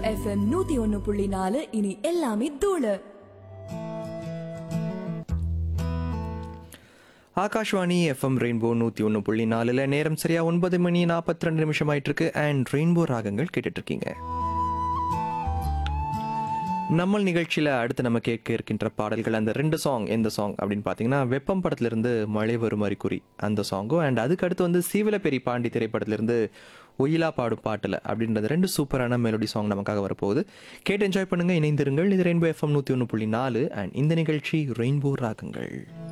FM நூத்தி ஒன்னு புள்ளி நாலு இனி எல்லாமே தூளு ஆகாஷ்வாணி எஃப்எம் ரெயின்போ நூற்றி ஒன்று புள்ளி நாலில் நேரம் சரியா ஒன்பது மணி நாற்பத்தி ரெண்டு நிமிஷம் ஆயிட்டு இருக்கு அண்ட் ரெயின்போ ராகங்கள் கேட்டுட்டு இருக்கீங்க நம்ம நிகழ்ச்சியில் அடுத்து நம்ம கேட்க இருக்கின்ற பாடல்கள் அந்த ரெண்டு சாங் எந்த சாங் அப்படின்னு பார்த்தீங்கன்னா வெப்பம் படத்துலேருந்து மழை வரும் அறிகுறி அந்த சாங்கும் அண்ட் அதுக்கு அடுத்து வந்து சீவலப்பெரி பாண்டி திரைப்படத்திலிருந்து ஒயிலா பாடும் பாட்டில் அப்படின்றது ரெண்டு சூப்பரான மெலோடி சாங் நமக்காக வரப்போகுது கேட்டு என்ஜாய் பண்ணுங்க இணைந்திருங்கள் இது ரெயின்போ எஃப்எம் நூற்றி ஒன்று புள்ளி நாலு அண்ட் இந்த நிகழ்ச்சி ரெயின்போ ராகங்கள்